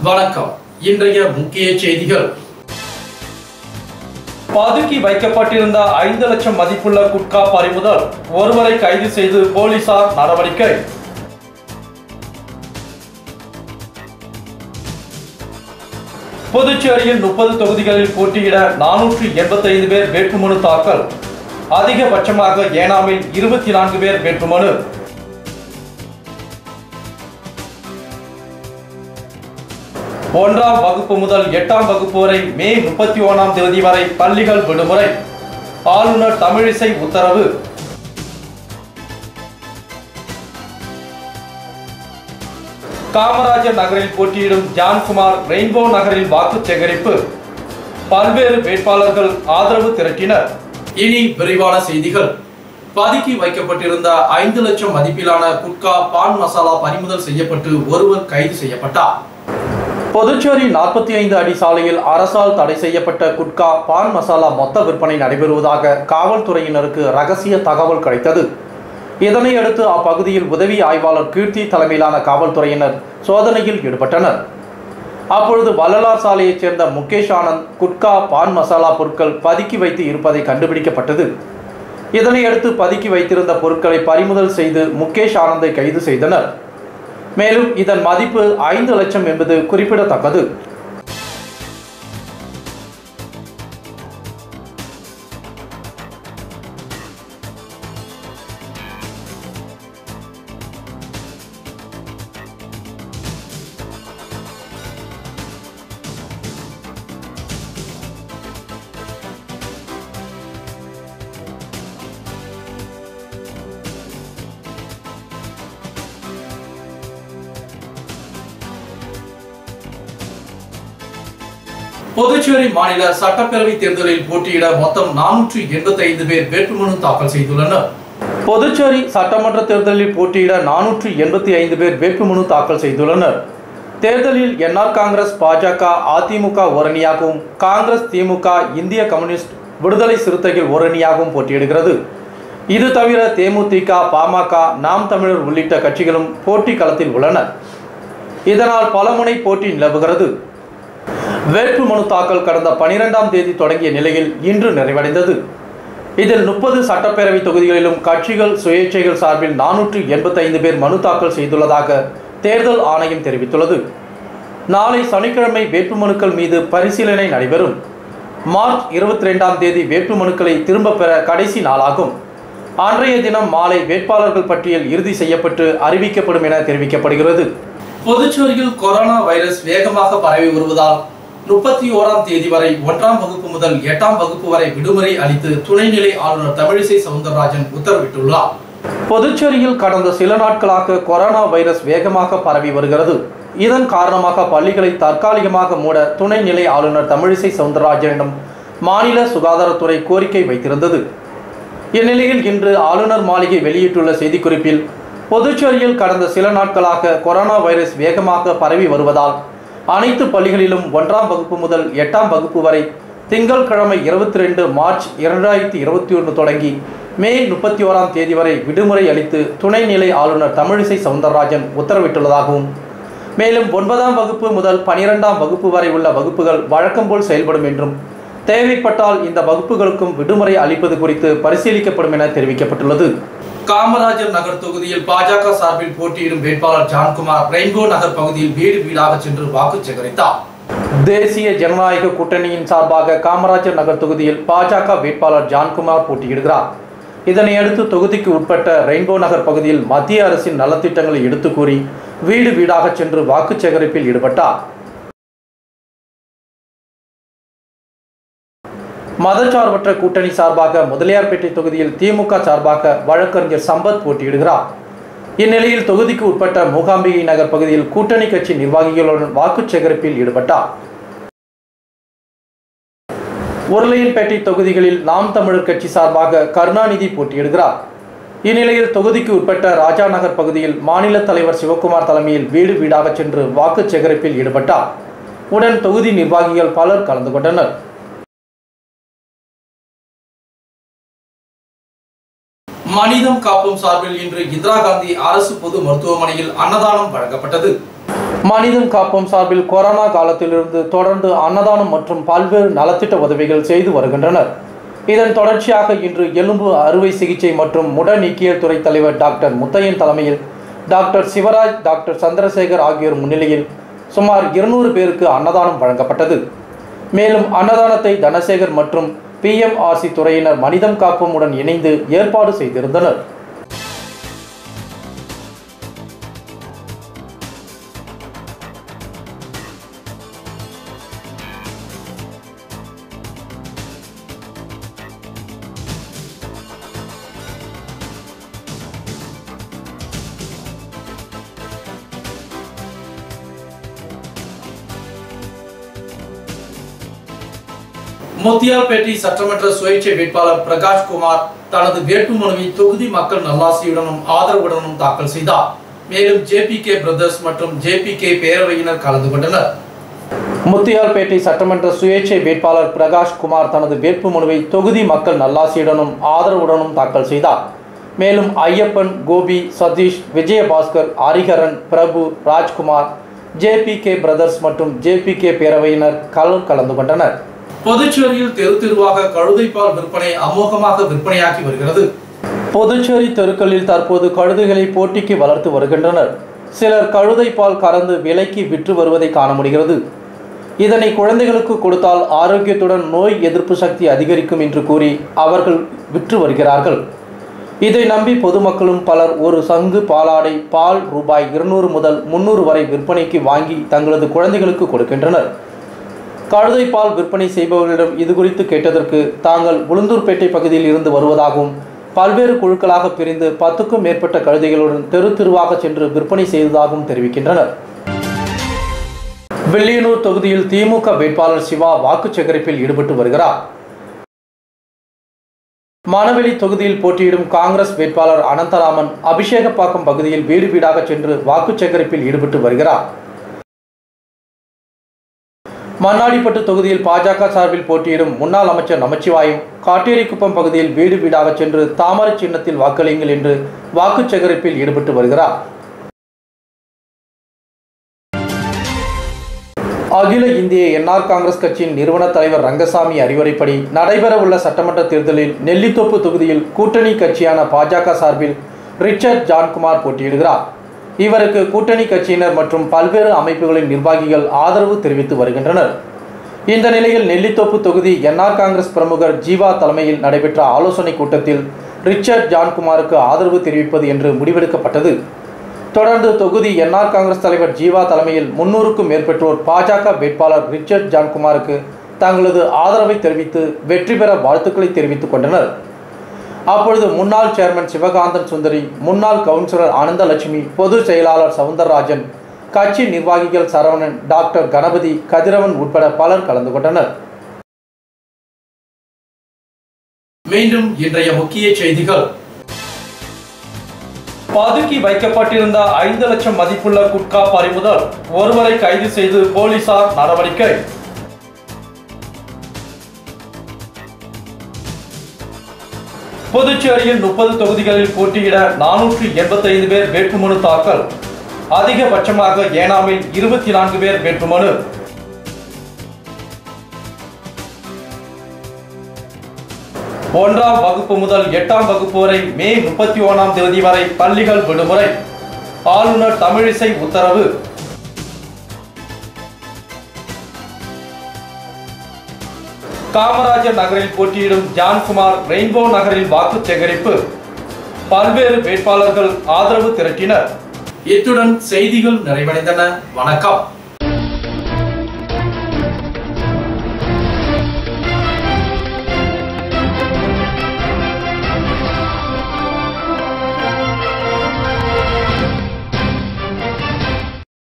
வணக்கம் இன்றைய முக்கிய செய்திகள் பதுக்கி வைக்கப்பட்டிருந்த ஐந்து லட்சம் மதிப்புள்ள குட்கா பறிமுதல் ஒருவரை கைது செய்து போலீசார் நடவடிக்கை புதுச்சேரியில் முப்பது தொகுதிகளில் போட்டியிட நானூற்றி எண்பத்தைந்து பேர் வேட்புமனு தாக்கல் அதிகபட்சமாக ஏனாமில் இருபத்தி நான்கு பேர் வேட்புமனு ஒன்றாம் வகுப்பு முதல் எட்டாம் வகுப்பு வரை மே முப்பத்தி ஒன்றாம் தேதி வரை பள்ளிகள் விடுமுறை ஆளுநர் தமிழிசை உத்தரவு காமராஜர் நகரில் போட்டியிடும் ஜான்குமார் ரெயின்போ நகரில் வாக்கு சேகரிப்பு பல்வேறு வேட்பாளர்கள் ஆதரவு திரட்டினர் இனி விரிவான செய்திகள் பதுக்கி வைக்கப்பட்டிருந்த ஐந்து லட்சம் மதிப்பிலான குட்கா பான் மசாலா பறிமுதல் செய்யப்பட்டு ஒருவர் கைது செய்யப்பட்டார் புதுச்சேரி நாற்பத்தி ஐந்து அடி சாலையில் அரசால் தடை செய்யப்பட்ட குட்கா பான் மசாலா மொத்த விற்பனை நடைபெறுவதாக காவல்துறையினருக்கு ரகசிய தகவல் கிடைத்தது இதனையடுத்து அப்பகுதியில் உதவி ஆய்வாளர் கீர்த்தி தலைமையிலான காவல்துறையினர் சோதனையில் ஈடுபட்டனர் அப்பொழுது வள்ளலார் சாலையைச் சேர்ந்த முகேஷ் ஆனந்த் குட்கா பான் மசாலா பொருட்கள் பதுக்கி வைத்து இருப்பதை கண்டுபிடிக்கப்பட்டது இதனையடுத்து பதுக்கி வைத்திருந்த பொருட்களை பறிமுதல் செய்து முகேஷ் ஆனந்தை கைது செய்தனர் மேலும் இதன் மதிப்பு ஐந்து லட்சம் என்பது குறிப்பிடத்தக்கது புதுச்சேரி மாநில சட்டப்பேரவை தேர்தலில் போட்டியிட மொத்தம் நானூற்றி எண்பத்தி ஐந்து பேர் வேட்புமனு தாக்கல் செய்துள்ளனர் புதுச்சேரி சட்டமன்ற தேர்தலில் போட்டியிட நானூற்றி எண்பத்தி ஐந்து பேர் வேட்புமனு தாக்கல் செய்துள்ளனர் தேர்தலில் என்ஆர் காங்கிரஸ் பாஜக அதிமுக ஓரணியாகவும் காங்கிரஸ் திமுக இந்திய கம்யூனிஸ்ட் விடுதலை சிறுத்தைகள் ஓரணியாகவும் போட்டியிடுகிறது இது தவிர தேமுதிக பாமக நாம் தமிழர் உள்ளிட்ட கட்சிகளும் போட்டி களத்தில் உள்ளன இதனால் பலமுனை போட்டி நிலவுகிறது வேட்பு மனு தாக்கல் கடந்த பனிரெண்டாம் தேதி தொடங்கிய நிலையில் இன்று நிறைவடைந்தது இதில் முப்பது சட்டப்பேரவை தொகுதிகளிலும் கட்சிகள் சுயேட்சைகள் சார்பில் நானூற்று எண்பத்தைந்து பேர் மனு தாக்கல் செய்துள்ளதாக தேர்தல் ஆணையம் தெரிவித்துள்ளது நாளை சனிக்கிழமை வேட்புமனுக்கள் மீது பரிசீலனை நடைபெறும் மார்ச் இருபத்தி ரெண்டாம் தேதி வேட்புமனுக்களை திரும்பப் பெற கடைசி நாளாகும் அன்றைய தினம் மாலை வேட்பாளர்கள் பட்டியல் இறுதி செய்யப்பட்டு அறிவிக்கப்படும் என தெரிவிக்கப்படுகிறது புதுச்சேரியில் கொரோனா வைரஸ் வேகமாக பரவி வருவதால் முப்பத்தி ஓராம் தேதி வரை ஒன்றாம் வகுப்பு முதல் எட்டாம் வகுப்பு வரை விடுமுறை அளித்து துணைநிலை ஆளுநர் தமிழிசை சவுந்தரராஜன் உத்தரவிட்டுள்ளார் புதுச்சேரியில் கடந்த சில நாட்களாக கொரோனா வைரஸ் வேகமாக பரவி வருகிறது இதன் காரணமாக பள்ளிகளை தற்காலிகமாக மூட துணைநிலை ஆளுநர் தமிழிசை சவுந்தரராஜனிடம் மாநில சுகாதாரத்துறை கோரிக்கை வைத்திருந்தது இந்நிலையில் இன்று ஆளுநர் மாளிகை வெளியிட்டுள்ள செய்திக்குறிப்பில் புதுச்சேரியில் கடந்த சில நாட்களாக கொரோனா வைரஸ் வேகமாக பரவி வருவதால் அனைத்து பள்ளிகளிலும் ஒன்றாம் வகுப்பு முதல் எட்டாம் வகுப்பு வரை திங்கட்கிழமை இருபத்தி ரெண்டு மார்ச் இரண்டாயிரத்தி இருபத்தி ஒன்று தொடங்கி மே முப்பத்தி ஓராம் தேதி வரை விடுமுறை அளித்து துணைநிலை ஆளுநர் தமிழிசை சவுந்தரராஜன் உத்தரவிட்டுள்ளதாகவும் மேலும் ஒன்பதாம் வகுப்பு முதல் பனிரெண்டாம் வகுப்பு வரை உள்ள வகுப்புகள் வழக்கம்போல் செயல்படும் என்றும் தேவைப்பட்டால் இந்த வகுப்புகளுக்கும் விடுமுறை அளிப்பது குறித்து பரிசீலிக்கப்படும் என தெரிவிக்கப்பட்டுள்ளது காமராஜர் நகர் தொகுதியில் பாஜக சார்பில் போட்டியிடும் வேட்பாளர் ஜான்குமார் ரெயின்போ நகர் பகுதியில் வீடு வீடாக சென்று வாக்கு சேகரித்தார் தேசிய ஜனநாயக கூட்டணியின் சார்பாக காமராஜர் நகர் தொகுதியில் பாஜக வேட்பாளர் ஜான்குமார் போட்டியிடுகிறார் இதனையடுத்து தொகுதிக்கு உட்பட்ட ரெயின்போ நகர் பகுதியில் மத்திய அரசின் நலத்திட்டங்களை எடுத்து கூறி வீடு வீடாக சென்று வாக்கு சேகரிப்பில் ஈடுபட்டார் மதச்சார்பற்ற கூட்டணி சார்பாக முதலியார்பேட்டை தொகுதியில் திமுக சார்பாக வழக்கறிஞர் சம்பத் போட்டியிடுகிறார் இந்நிலையில் தொகுதிக்கு உட்பட்ட மூகாம்பிகை நகர் பகுதியில் கூட்டணி கட்சி நிர்வாகிகளுடன் வாக்கு சேகரிப்பில் ஈடுபட்டார் உருளையன்பேட்டை தொகுதிகளில் நாம் தமிழர் கட்சி சார்பாக கருணாநிதி போட்டியிடுகிறார் இந்நிலையில் தொகுதிக்கு உட்பட்ட ராஜா நகர் பகுதியில் மாநில தலைவர் சிவக்குமார் தலைமையில் வீடு வீடாக சென்று வாக்கு சேகரிப்பில் ஈடுபட்டார் உடன் தொகுதி நிர்வாகிகள் பலர் கலந்து கொண்டனர் மனிதம் காப்போம் சார்பில் இன்று இந்திரா காந்தி அரசு பொது மருத்துவமனையில் அன்னதானம் வழங்கப்பட்டது மனிதன் காப்போம் சார்பில் கொரோனா காலத்திலிருந்து தொடர்ந்து அன்னதானம் மற்றும் பல்வேறு நலத்திட்ட உதவிகள் செய்து வருகின்றனர் இதன் தொடர்ச்சியாக இன்று எலும்பு அறுவை சிகிச்சை மற்றும் முட நீக்கியல் துறை தலைவர் டாக்டர் முத்தையன் தலைமையில் டாக்டர் சிவராஜ் டாக்டர் சந்திரசேகர் ஆகியோர் முன்னிலையில் சுமார் இருநூறு பேருக்கு அன்னதானம் வழங்கப்பட்டது மேலும் அன்னதானத்தை தனசேகர் மற்றும் பிஎம்ஆர்சி துறையினர் மனிதம் காப்போம் உடன் இணைந்து ஏற்பாடு செய்திருந்தனர் முத்தியால்பேட்டை சட்டமன்ற சுயேட்சை வேட்பாளர் பிரகாஷ் குமார் தனது வேட்புமனுவை தொகுதி மக்கள் நல்லாசியுடனும் ஆதரவுடனும் தாக்கல் செய்தார் மேலும் ஜேபி கே பிரதர்ஸ் மற்றும் ஜேபி கே பேரவையினர் கலந்து கொண்டனர் முத்தியால்பேட்டை சட்டமன்ற சுயேட்சை வேட்பாளர் பிரகாஷ் குமார் தனது வேட்புமனுவை தொகுதி மக்கள் நல்லாசியுடனும் ஆதரவுடனும் தாக்கல் செய்தார் மேலும் Ayyappan Gopi Sathish Vijayabaskar Hariharan Prabhu Rajkumar JP K brothers மற்றும் ஜேபி கே பேரவையினர் கலந்து கலந்து கொண்டனர் புதுச்சேரியில் தெரு தெருவாக கழுதைப்பால் விற்பனை அமோகமாக விற்பனையாகி வருகிறது புதுச்சேரி தெருக்களில் தற்போது கழுதைகளை போட்டிக்கு வளர்த்து வருகின்றனர் சிலர் கழுதைப்பால் கறந்து விலைக்கு விற்று வருவதை காண முடிகிறது இதனை குழந்தைகளுக்கு கொடுத்தால் ஆரோக்கியத்துடன் நோய் எதிர்ப்பு சக்தி அதிகரிக்கும் என்று கூறி அவர்கள் விற்று வருகிறார்கள் இதை நம்பி பொதுமக்களும் பலர் ஒரு சங்கு பாலாடை பால் ரூபாய் இருநூறு முதல் முன்னூறு வரை விற்பனைக்கு வாங்கி தங்களது குழந்தைகளுக்கு கொடுக்கின்றனர் கழுதை பால் விற்பனை செய்பவர்களிடம் இது குறித்து கேட்டதற்கு தாங்கள் உளுந்தூர்பேட்டை பகுதியில் இருந்து வருவதாகவும் பல்வேறு குழுக்களாக பிரிந்து பத்துக்கும் மேற்பட்ட கழுதைகளுடன் தெரு தெருவாக சென்று விற்பனை செய்ததாகவும் தெரிவிக்கின்றனர் வில்லியனூர் தொகுதியில் திமுக வேட்பாளர் சிவா வாக்கு சேகரிப்பில் ஈடுபட்டு வருகிறார் மானவெளி தொகுதியில் போட்டியிடும் காங்கிரஸ் வேட்பாளர் அனந்தராமன் அபிஷேகப்பாக்கம் பகுதியில் வீடு வீடாக சென்று வாக்கு சேகரிப்பில் ஈடுபட்டு வருகிறார் மண்ணாடிப்பட்டு தொகுதியில் பாஜக சார்பில் போட்டியிடும் முன்னாள் அமைச்சர் நமச்சிவாயம் காட்டேரிக்குப்பம் பகுதியில் வீடு வீடாக சென்று தாமரை சின்னத்தில் வாக்களியுங்கள் என்று வாக்கு சேகரிப்பில் ஈடுபட்டு வருகிறார் அகில இந்திய என்ஆர் காங்கிரஸ் கட்சியின் நிறுவன தலைவர் ரங்கசாமி அறிவுரைப்படி நடைபெறவுள்ள சட்டமன்ற தேர்தலில் நெல்லித்தோப்பு தொகுதியில் கூட்டணி கட்சியான பாஜக சார்பில் ரிச்சர்ட் ஜான்குமார் போட்டியிடுகிறார் இவருக்கு கூட்டணி கட்சியினர் மற்றும் பல்வேறு அமைப்புகளின் நிர்வாகிகள் ஆதரவு தெரிவித்து வருகின்றனர் இந்த நிலையில் நெல்லித்தோப்பு தொகுதி என்ஆர் காங்கிரஸ் பிரமுகர் ஜீவா தலைமையில் நடைபெற்ற ஆலோசனை கூட்டத்தில் ரிச்சர்ட் ஜான்குமாருக்கு ஆதரவு தெரிவிப்பது என்று முடிவெடுக்கப்பட்டது தொடர்ந்து தொகுதி என்ஆர் காங்கிரஸ் தலைவர் ஜீவா தலைமையில் முன்னூறுக்கும் மேற்பட்டோர் பாஜக வேட்பாளர் ரிச்சர்ட் ஜான்குமாருக்கு தங்களது ஆதரவை தெரிவித்து வெற்றி பெற வாழ்த்துக்களை தெரிவித்துக் கொண்டனர் அப்பொழுது முன்னாள் சேர்மன் சிவகாந்தன் சுந்தரி முன்னாள் கவுன்சிலர் ஆனந்தலட்சுமி பொதுச் செயலாளர் சவுந்தரராஜன் கட்சி நிர்வாகிகள் சரவணன் டாக்டர் கணபதி கதிரவன் உட்பட பலர் கலந்து கொண்டனர் மீண்டும் இன்றைய முக்கிய செய்திகள் பதுக்கி வைக்கப்பட்டிருந்த ஐந்து லட்சம் மதிப்புள்ள குட்கா பறிமுதல் ஒருவரை கைது செய்து போலீசார் நடவடிக்கை புதுச்சேரியில் முப்பது தொகுதிகளில் போட்டியிட நானூற்றி எண்பத்தைந்து பேர் வேட்புமனு தாக்கல் அதிகபட்சமாக ஏனாமில் இருபத்தி நான்கு பேர் வேட்புமனு ஒன்றாம் வகுப்பு முதல் எட்டாம் வகுப்பு வரை மே முப்பத்தி ஓராம் தேதி வரை பள்ளிகள் விடுமுறை ஆளுநர் தமிழிசை உத்தரவு காமராஜர் நகரில் போட்டியிடும் ஜான்குமார் ரெயின்போ நகரில் வாக்கு சேகரிப்பு பல்வேறு வேட்பாளர்கள் ஆதரவு திரட்டினர் இத்துடன் செய்திகள் நிறைவடைந்தன வணக்கம்